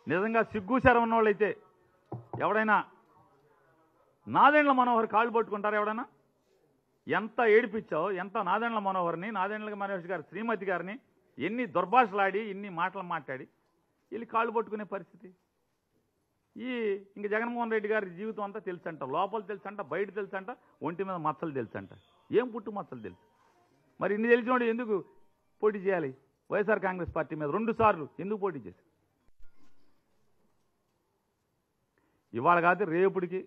నిజంగా సిగ్గుశారం ఉన్నవాళ్ళైతే ఎవడైనా నాదెండ్ల మనోహర్ కాళ్ళు పట్టుకుంటారా ఎవడైనా ఎంత ఏడిపించావు ఎంత నాదెండ్ల మనోహర్ని నాదెండ్ల మనోహర్ గారి శ్రీమతి గారిని ఎన్ని దుర్భాషలాడి ఎన్ని మాటలు మాట్లాడి వీళ్ళు కాళ్ళు పట్టుకునే పరిస్థితి ఈ ఇంక జగన్మోహన్ రెడ్డి గారి జీవితం అంతా తెలుసంట లోపల తెలుసంట బయట తెలుసంట ఒంటి మీద మచ్చలు తెలుసంట ఏం పుట్టు మచ్చలు తెలుసు మరి ఇన్ని తెలిసినోడు ఎందుకు పోటీ చేయాలి వైఎస్ఆర్ కాంగ్రెస్ పార్టీ మీద రెండు సార్లు ఎందుకు పోటీ చేశారు ఇవాళ కాదు రేపుడికి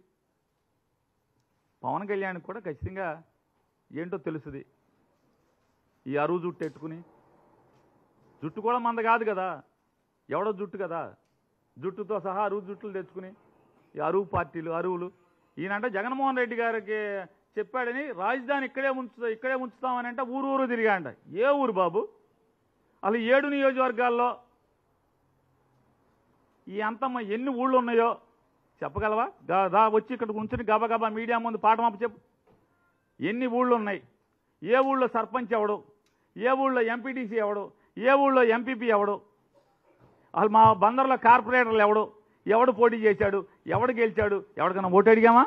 పవన్ కళ్యాణ్ కూడా ఖచ్చితంగా ఏంటో తెలుసుది ఈ అరువు జుట్టు ఎట్టుకుని జుట్టు కూడా మంద కాదు కదా ఎవడో జుట్టు కదా జుట్టుతో సహా అరువు జుట్టులు తెచ్చుకుని ఈ అరువు పార్టీలు అరువులు ఈయనంట జగన్మోహన్ రెడ్డి గారికి చెప్పాడని రాజధాని ఇక్కడే ఉంచుతా ఇక్కడే ఉంచుతామని అంటే ఊరు ఊరు తిరిగాంట ఏ ఊరు బాబు అసలు ఏడు నియోజకవర్గాల్లో ఈ అంతమ్మ ఎన్ని ఊళ్ళు ఉన్నాయో చెప్పగలవా దా దా వచ్చి ఇక్కడ ఉంచుని గబగబా మీడియా ముందు పాఠమాప చెప్పు ఎన్ని ఊళ్ళు ఉన్నాయి ఏ ఊళ్ళో సర్పంచ్ ఎవడు ఏ ఊళ్ళో ఎంపీటీసీ ఎవడు ఏ ఊళ్ళో ఎంపీపీ ఎవడు అసలు మా బందర్లో కార్పొరేటర్లు ఎవడు ఎవడు పోటీ చేశాడు ఎవడు గెలిచాడు ఎవరికైనా ఓటు అడిగామా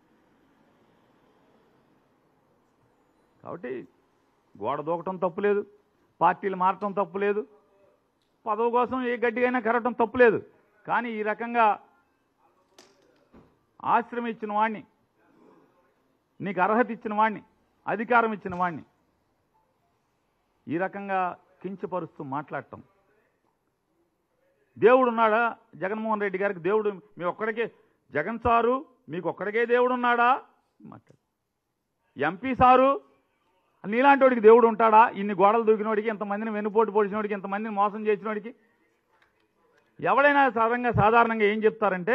కాబట్టి గోడ దూకటం తప్పులేదు పార్టీలు మారటం తప్పులేదు పదవి కోసం ఏ గడ్డిగైనా కరగటం తప్పులేదు కానీ ఈ రకంగా ఆశ్రమం ఇచ్చిన వాడిని నీకు అర్హత ఇచ్చిన వాడిని అధికారం ఇచ్చిన వాడిని ఈ రకంగా కించపరుస్తూ మాట్లాడటం దేవుడు ఉన్నాడా జగన్మోహన్ రెడ్డి గారికి దేవుడు మీ ఒక్కడికే జగన్ సారు మీకు ఒక్కడికే దేవుడు ఉన్నాడా మాట్లాడు ఎంపీ సారు నీలాంటి వాడికి దేవుడు ఉంటాడా ఇన్ని గోడలు దూకినోడికి ఇంతమందిని వెన్నుపోటు పొడిచినోడికి ఇంతమందిని మోసం చేసినోడికి ఎవడైనా సాధారణంగా సాధారణంగా ఏం చెప్తారంటే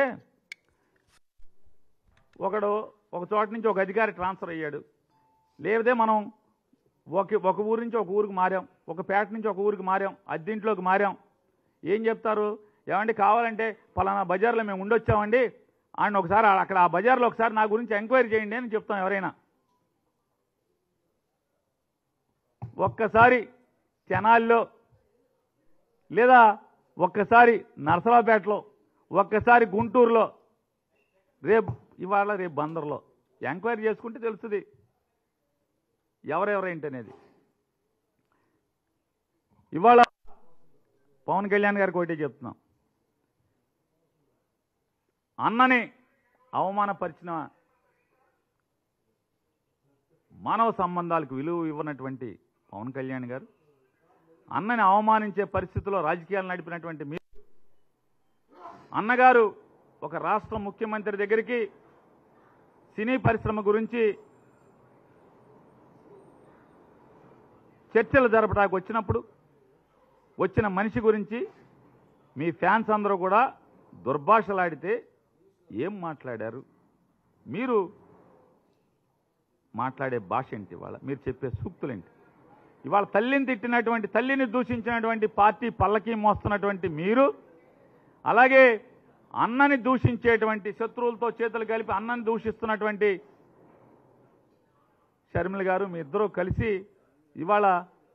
ఒకడు ఒక చోట నుంచి ఒక అధికారి ట్రాన్స్ఫర్ అయ్యాడు లేదే మనం ఒక ఒక ఊరు నుంచి ఒక ఊరికి మారాం ఒక పేట నుంచి ఒక ఊరికి మారాం అద్దెంట్లోకి మారాం ఏం చెప్తారు ఏమండి కావాలంటే పలానా బజార్లో మేము ఉండొచ్చామండి ఆయన ఒకసారి అక్కడ ఆ బజార్లో ఒకసారి నా గురించి ఎంక్వైరీ చేయండి అని చెప్తాం ఎవరైనా ఒక్కసారి తెనాల్లో లేదా ఒక్కసారి నరసరావుపేటలో ఒక్కసారి గుంటూరులో రేపు ఇవాళ రేపు బందర్లో ఎంక్వైరీ చేసుకుంటే తెలుస్తుంది ఎవరెవరేంటి అనేది ఇవాళ పవన్ కళ్యాణ్ గారికి ఒకటే చెప్తున్నాం అన్నని అవమానపరిచిన మానవ సంబంధాలకు విలువ ఇవ్వనటువంటి పవన్ కళ్యాణ్ గారు అన్నని అవమానించే పరిస్థితిలో రాజకీయాలు నడిపినటువంటి మీరు అన్నగారు ఒక రాష్ట్ర ముఖ్యమంత్రి దగ్గరికి సినీ పరిశ్రమ గురించి చర్చలు జరపడానికి వచ్చినప్పుడు వచ్చిన మనిషి గురించి మీ ఫ్యాన్స్ అందరూ కూడా దుర్భాషలాడితే ఏం మాట్లాడారు మీరు మాట్లాడే భాష ఏంటి ఇవాళ మీరు చెప్పే సూక్తులేంటి ఇవాళ తల్లిని తిట్టినటువంటి తల్లిని దూషించినటువంటి పార్టీ పల్లకి మోస్తున్నటువంటి మీరు అలాగే అన్నని దూషించేటువంటి శత్రువులతో చేతులు కలిపి అన్నని దూషిస్తున్నటువంటి షర్మిల గారు మీ ఇద్దరూ కలిసి ఇవాళ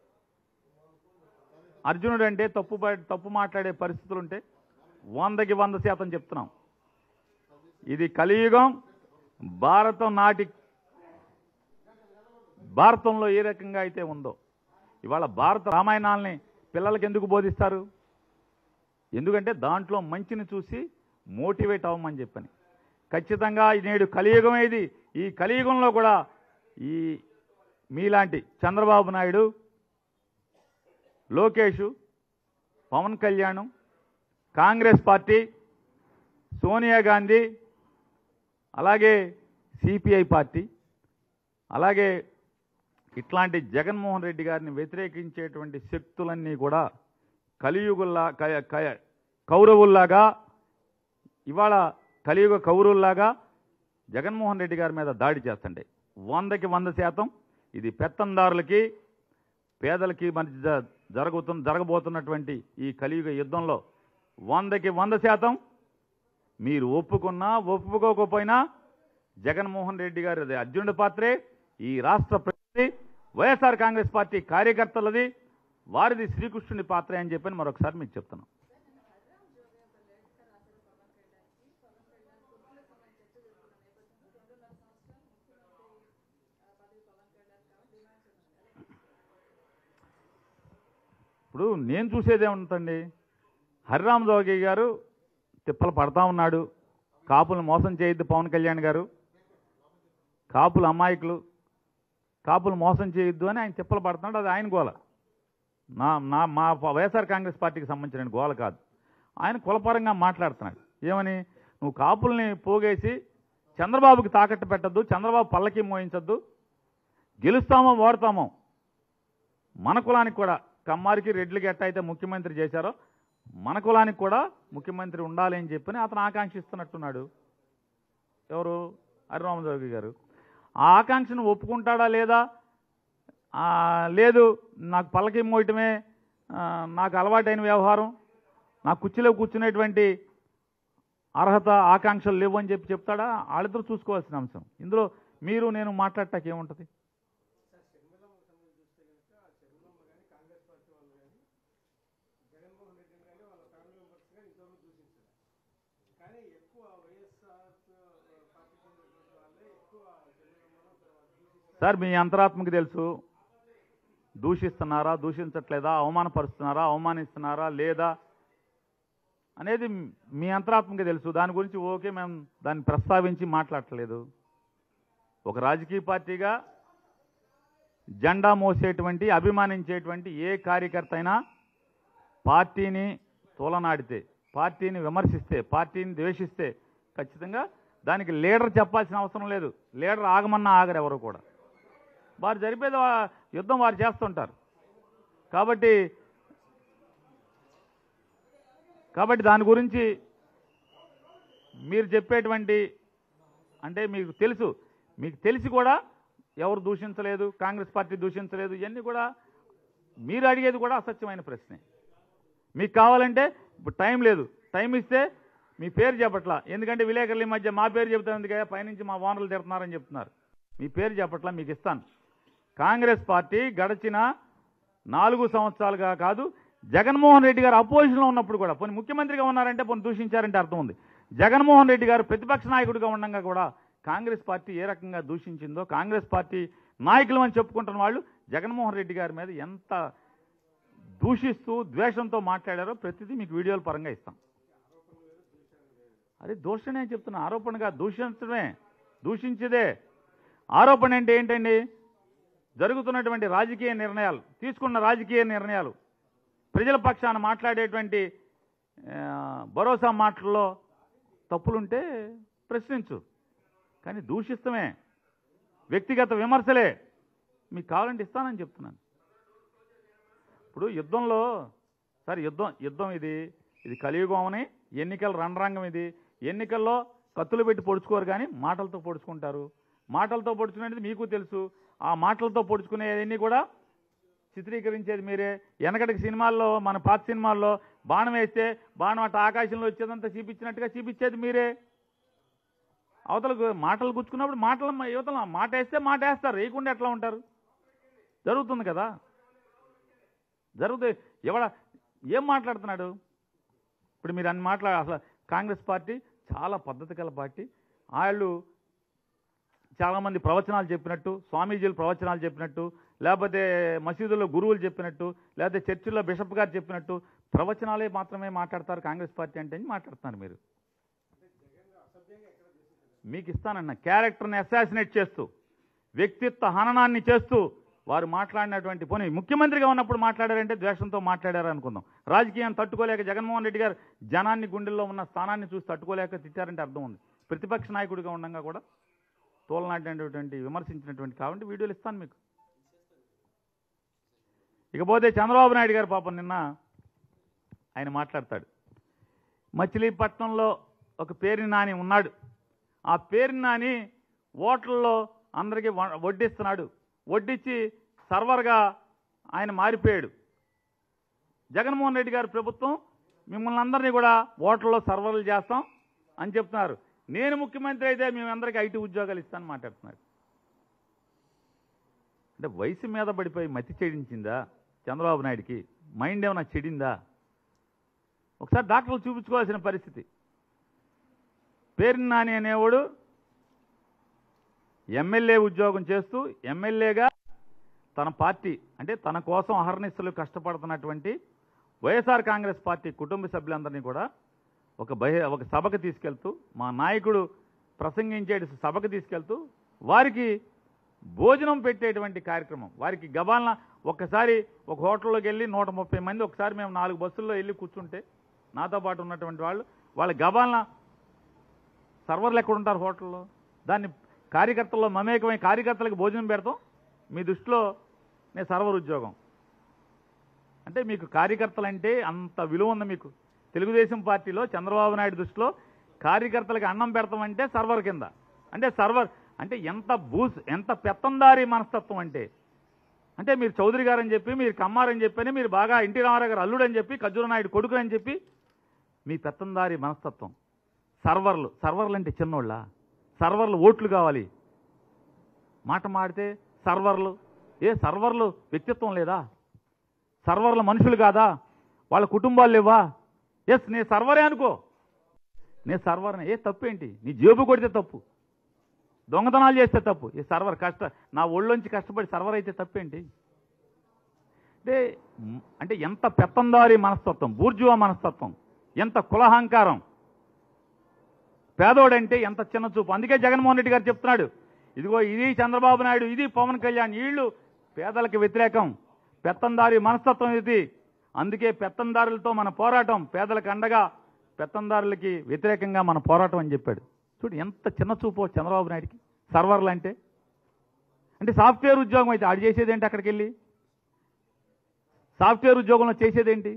అర్జునుడు అంటే తప్పు ప- తప్పు మాట్లాడే పరిస్థితులు ఉంటే వందకి వంద శాతం చెప్తున్నాం ఇది కలియుగం భారతం నాటి భారతంలో ఏ రకంగా అయితే ఉందో ఇవాళ భారత రామాయణాలని పిల్లలకి ఎందుకు బోధిస్తారు ఎందుకంటే దాంట్లో మంచిని చూసి మోటివేట్ అవ్వమని చెప్పని ఖచ్చితంగా ఈ నేడు కలియుగం ఇది ఈ కలియుగంలో కూడా ఈ మీలాంటి చంద్రబాబు నాయుడు లోకేష్ పవన్ కళ్యాణ్ కాంగ్రెస్ పార్టీ సోనియా గాంధీ అలాగే సిపిఐ పార్టీ అలాగే ఇట్లాంటి జగన్మోహన్ రెడ్డి గారిని వ్యతిరేకించేటువంటి శక్తులన్నీ కూడా కలియుగుల్లా క- క- కౌరవుల్లాగా ఇవాళ కలియుగ కౌరవుల్లాగా జగన్మోహన్ రెడ్డి గారి మీద దాడి చేస్తుండే వందకి వంద శాతం ఇది పెత్తందారులకి పేదలకి మధ్య జ- జరుగుతున్న జరగబోతున్నటువంటి ఈ కలియుగ యుద్ధంలో వందకి వంద శాతం మీరు ఒప్పుకున్నా ఒప్పుకోకపోయినా జగన్మోహన్ రెడ్డి గారి అది అర్జునుడి పాత్రే ఈ రాష్ట్ర ప్రజలది వైఎస్ఆర్ కాంగ్రెస్ పార్టీ కార్యకర్తలది వారిది శ్రీకృష్ణుని పాత్రే అని చెప్పని మరొకసారి మీకు చెప్తున్నాం ఇప్పుడు నేను చూసేది ఏముంటుంది హరిరామ్ జోగి గారు తిప్పలు పడతా ఉన్నాడు కాపులను మోసం చేయొద్దు పవన్ కళ్యాణ్ గారు కాపులు అమాయకులు కాపులు మోసం చేయొద్దు అని ఆయన తిప్పలు పడుతున్నాడు అది ఆయన గోల నా నా మా వైఎస్ఆర్ కాంగ్రెస్ పార్టీకి సంబంధించిన గోల కాదు ఆయన కులపరంగా మాట్లాడుతున్నాడు ఏమని నువ్వు కాపుల్ని పోగేసి చంద్రబాబుకి తాకట్టు పెట్టద్దు చంద్రబాబు పల్లకి మోయించద్దు గెలుస్తామో ఓడతామో మన కులానికి కూడా కమ్మారికి రెడ్లకి ఎట్ట అయితే ముఖ్యమంత్రి చేశారో మన కులానికి కూడా ముఖ్యమంత్రి ఉండాలి అని చెప్పని అతను ఆకాంక్షిస్తున్నట్టున్నాడు ఎవరు హరిరామజోగి గారు ఆ ఆకాంక్షను ఒప్పుకుంటాడా లేదా ఆ, లేదు నాకు పల్లకి మోయటమే ఆ, నాకు అలవాటైన వ్యవహారం నా కుర్చీలో కూర్చునేటువంటి అర్హత ఆకాంక్షలు లేవు అని చెప్పి చెప్తాడా వాళ్ళిద్దరూ చూసుకోవాల్సిన అంశం ఇందులో మీరు నేను మాట్లాడటానికి ఏముంటుంది సార్ మీ అంతరాత్మకి తెలుసు దూషిస్తున్నారా దూషించట్లేదా అవమానపరుస్తున్నారా అవమానిస్తున్నారా లేదా అనేది మీ అంతరాత్మకి తెలుసు దాని గురించి ఓకే మేము దాన్ని ప్రస్తావించి మాట్లాడట్లేదు ఒక రాజకీయ పార్టీగా జెండా మోసేటువంటి అభిమానించేటువంటి ఏ కార్యకర్త అయినా పార్టీని తోలనాడితే పార్టీని విమర్శిస్తే పార్టీని ద్వేషిస్తే ఖచ్చితంగా దానికి లీడర్ చెప్పాల్సిన అవసరం లేదు లీడర్ ఆగమన్నా ఆగరు ఎవరు కూడా వారు జరిపేది వా- యుద్ధం వారు చేస్తుంటారు కాబట్టి కాబట్టి దాని గురించి మీరు చెప్పేటువంటి అంటే మీకు తెలుసు మీకు తెలిసి కూడా ఎవరు దూషించలేదు కాంగ్రెస్ పార్టీ దూషించలేదు ఇవన్నీ కూడా మీరు అడిగేది కూడా అసత్యమైన ప్రశ్నే మీకు కావాలంటే ఇప్పుడు టైం లేదు టైం ఇస్తే మీ పేరు చెప్పట్లా ఎందుకంటే విలేకరుల ఈ మధ్య మా పేరు చెబుతాను ఎందుకే పైనుంచి మా ఓనర్లు తిడుతున్నారని చెప్తున్నారు మీ పేరు చెప్పట్లా మీకు ఇస్తాను కాంగ్రెస్ పార్టీ గడిచిన నాలుగు సంవత్సరాలుగా కాదు జగన్మోహన్ రెడ్డి గారు అపోజిషన్లో ఉన్నప్పుడు కూడా పోనీ ముఖ్యమంత్రిగా ఉన్నారంటే పోనీ దూషించారంటే అర్థం ఉంది జగన్మోహన్ రెడ్డి గారు ప్రతిపక్ష నాయకుడిగా ఉండగా కూడా కాంగ్రెస్ పార్టీ ఏ రకంగా దూషించిందో కాంగ్రెస్ పార్టీ నాయకులు అని చెప్పుకుంటున్న వాళ్ళు జగన్మోహన్ రెడ్డి గారి మీద ఎంత దూషిస్తూ ద్వేషంతో మాట్లాడారో ప్రతిదీ మీకు వీడియోల పరంగా ఇస్తాం అదే దూషణే చెప్తున్నా ఆరోపణగా దూషించడమే దూషించేదే ఆరోపణ అంటే ఏంటండి జరుగుతున్నటువంటి రాజకీయ నిర్ణయాలు తీసుకున్న రాజకీయ నిర్ణయాలు ప్రజల పక్షాన మాట్లాడేటువంటి ఆ, భరోసా మాటల్లో తప్పులుంటే ప్రశ్నించు కానీ దూషిస్తమే వ్యక్తిగత విమర్శలే మీకు కావాలంటే ఇస్తానని చెప్తున్నాను ఇప్పుడు యుద్ధంలో సార్ యుద్ధం యుద్ధం ఇది ఇది కలియుగం అని ఎన్నికల రణరంగం ఇది ఎన్నికల్లో కత్తులు పెట్టి పొడుచుకోరు కానీ మాటలతో పొడుచుకుంటారు మాటలతో పొడుచుకునేది మీకు తెలుసు ఆ మాటలతో పొడుచుకునేవన్నీ కూడా చిత్రీకరించేది మీరే వెనకటికి సినిమాల్లో మన పాత సినిమాల్లో బాణం వేస్తే బాణం అట్ట ఆకాశంలో వచ్చేదంతా చూపించినట్టుగా చూపించేది మీరే అవతలకు మాటలు గుచ్చుకున్నప్పుడు మాటలు యువతల మాట వేస్తే మాట వేస్తారు వేయకుండా ఎట్లా ఉంటారు జరుగుతుంది కదా జరుగుతుంది ఎవడ ఏం మాట్లాడుతున్నాడు ఇప్పుడు మీరు అన్ని మాట్లా అసలు కాంగ్రెస్ పార్టీ చాలా పద్ధతి గల పార్టీ వాళ్ళు చాలామంది ప్రవచనాలు చెప్పినట్టు స్వామీజీలు ప్రవచనాలు చెప్పినట్టు లేకపోతే మసీదుల్లో గురువులు చెప్పినట్టు లేకపోతే చర్చిల్లో బిషప్ గారు చెప్పినట్టు ప్రవచనాలే మాత్రమే మాట్లాడతారు కాంగ్రెస్ పార్టీ అంటే అని మాట్లాడుతున్నారు మీరు మీకు ఇస్తానన్న క్యారెక్టర్ని అసాసినేట్ చేస్తూ వ్యక్తిత్వ హననాన్ని చేస్తూ వారు మాట్లాడినటువంటి పోనీ ముఖ్యమంత్రిగా ఉన్నప్పుడు మాట్లాడారంటే ద్వేషంతో మాట్లాడారు అనుకుందాం రాజకీయాన్ని తట్టుకోలేక జగన్మోహన్ రెడ్డి గారు జనాన్ని గుండెల్లో ఉన్న స్థానాన్ని చూసి తట్టుకోలేక తిట్టారంటే అర్థం ఉంది ప్రతిపక్ష నాయకుడిగా ఉండగా కూడా తోలనాటినటువంటి విమర్శించినటువంటి కాబట్టి వీడియోలు ఇస్తాను మీకు ఇకపోతే చంద్రబాబు నాయుడు గారు పాపం నిన్న ఆయన మాట్లాడతాడు మచిలీపట్నంలో ఒక పేరుని నాని ఉన్నాడు ఆ పేరుని నాని ఓట్లలో అందరికీ వ- వడ్డిస్తున్నాడు వడ్డించి సర్వర్గా ఆయన మారిపోయాడు జగన్మోహన్ రెడ్డి గారి ప్రభుత్వం మిమ్మల్ని అందరినీ కూడా ఓట్లలో సర్వర్లు చేస్తాం అని చెప్తున్నారు నేను ముఖ్యమంత్రి అయితే మేమందరికీ ఐటీ ఉద్యోగాలు ఇస్తానని మాట్లాడుతున్నాడు అంటే వయసు మీద పడిపోయి మతి చెడించిందా చంద్రబాబు నాయుడికి మైండ్ ఏమైనా చెడిందా ఒకసారి డాక్టర్లు చూపించుకోవాల్సిన పరిస్థితి పేరు నాని అనేవాడు ఎమ్మెల్యే ఉద్యోగం చేస్తూ ఎమ్మెల్యేగా తన పార్టీ అంటే తన కోసం అహర్నిశలు కష్టపడుతున్నటువంటి వైఎస్ఆర్ కాంగ్రెస్ పార్టీ కుటుంబ సభ్యులందరినీ కూడా ఒక బహి ఒక సభకు తీసుకెళ్తూ మా నాయకుడు ప్రసంగించే సభకు తీసుకెళ్తూ వారికి భోజనం పెట్టేటువంటి కార్యక్రమం వారికి గబాలన ఒక్కసారి ఒక హోటల్లోకి వెళ్ళి నూట ముప్పై మంది ఒకసారి మేము నాలుగు బస్సుల్లో వెళ్ళి కూర్చుంటే నాతో పాటు ఉన్నటువంటి వాళ్ళు వాళ్ళ గబాలన సర్వర్లు ఎక్కడ ఉంటారు హోటల్లో దాన్ని కార్యకర్తల్లో మమేకమై కార్యకర్తలకు భోజనం పెడతాం మీ దృష్టిలో నేను సర్వర్ ఉద్యోగం అంటే మీకు కార్యకర్తలు అంటే అంత విలువ ఉంది మీకు తెలుగుదేశం పార్టీలో చంద్రబాబు నాయుడు దృష్టిలో కార్యకర్తలకు అన్నం పెడతామంటే సర్వర్ కింద అంటే సర్వర్ అంటే ఎంత బూస్ ఎంత పెత్తందారి మనస్తత్వం అంటే అంటే మీరు చౌదరి గారు అని చెప్పి మీరు కమ్మారని చెప్పని మీరు బాగా ఎన్టీ రామారావు గారు అల్లుడు అని చెప్పి ఖర్జూర నాయుడు కొడుకు అని చెప్పి మీ పెత్తందారి మనస్తత్వం సర్వర్లు సర్వర్లు అంటే చిన్నోళ్ళ సర్వర్లు ఓట్లు కావాలి మాట మాడితే సర్వర్లు ఏ సర్వర్లు వ్యక్తిత్వం లేదా సర్వర్ల మనుషులు కాదా వాళ్ళ కుటుంబాలు లేవా ఎస్ నీ సర్వరే అనుకో నేను సర్వర్ని ఏ తప్పు ఏంటి నీ జేబు కొడితే తప్పు దొంగతనాలు చేస్తే తప్పు ఈ సర్వర్ కష్ట నా ఒళ్ళొంచి కష్టపడి సర్వర్ అయితే తప్పేంటి అంటే మ్, అంటే ఎంత పెత్తందారి మనస్తత్వం బూర్జువా మనస్తత్వం ఎంత కులహంకారం పేదోడంటే ఎంత చిన్న చూపు అందుకే జగన్మోహన్ రెడ్డి గారు చెప్తున్నాడు ఇదిగో ఇది చంద్రబాబు నాయుడు ఇది పవన్ కళ్యాణ్ వీళ్ళు పేదలకు వ్యతిరేకం పెత్తందారి మనస్తత్వం ఇది అందుకే పెత్తందారులతో మన పోరాటం పేదలకు అండగా పెత్తందారులకి వ్యతిరేకంగా మన పోరాటం అని చెప్పాడు చూడు ఎంత చిన్న చూపు చంద్రబాబు నాయుడికి సర్వర్లు అంటే అంటే సాఫ్ట్వేర్ ఉద్యోగం అయితే ఆడు చేసేదేంటి అక్కడికి వెళ్ళి సాఫ్ట్వేర్ ఉద్యోగంలో చేసేదేంటి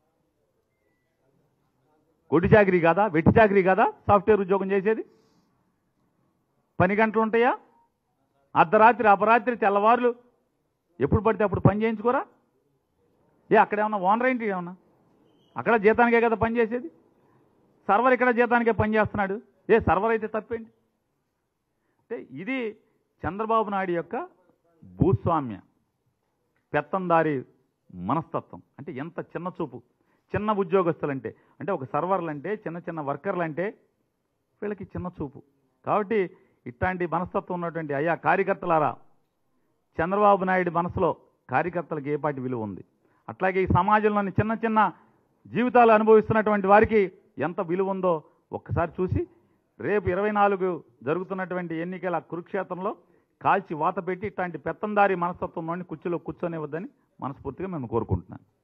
కొట్టి చాకరీ కాదా వెట్టి చాకరీ కాదా సాఫ్ట్వేర్ ఉద్యోగం చేసేది పని గంటలు ఉంటాయా అర్ధరాత్రి అపరాత్రి తెల్లవారులు ఎప్పుడు పడితే అప్పుడు పని చేయించుకోరా ఏ అక్కడ ఏమన్నా ఓనర్ ఏంటి ఏమన్నా అక్కడ జీతానికే కదా పని చేసేది సర్వర్ ఇక్కడ జీతానికే పని చేస్తున్నాడు ఏ సర్వర్ అయితే తప్పేంటి అంటే ఇది చంద్రబాబు నాయుడు యొక్క భూస్వామ్య పెత్తందారి మనస్తత్వం అంటే ఎంత చిన్న చూపు చిన్న ఉద్యోగస్తులంటే అంటే ఒక సర్వర్లు అంటే చిన్న చిన్న వర్కర్లు అంటే వీళ్ళకి చిన్న చూపు కాబట్టి ఇట్లాంటి మనస్తత్వం ఉన్నటువంటి అయ్యా కార్యకర్తలారా చంద్రబాబు నాయుడు మనసులో కార్యకర్తలకు ఏ పాటి విలువ ఉంది అట్లాగే ఈ సమాజంలోని చిన్న చిన్న జీవితాలు అనుభవిస్తున్నటువంటి వారికి ఎంత విలువ ఉందో ఒక్కసారి చూసి రేపు ఇరవై నాలుగు జరుగుతున్నటువంటి ఎన్నికల కురుక్షేత్రంలో కాల్చి వాత పెట్టి ఇట్లాంటి పెత్తందారి మనస్తత్వంలోని కుర్చీలో కూర్చొనివద్దని మనస్ఫూర్తిగా మేము కోరుకుంటున్నాను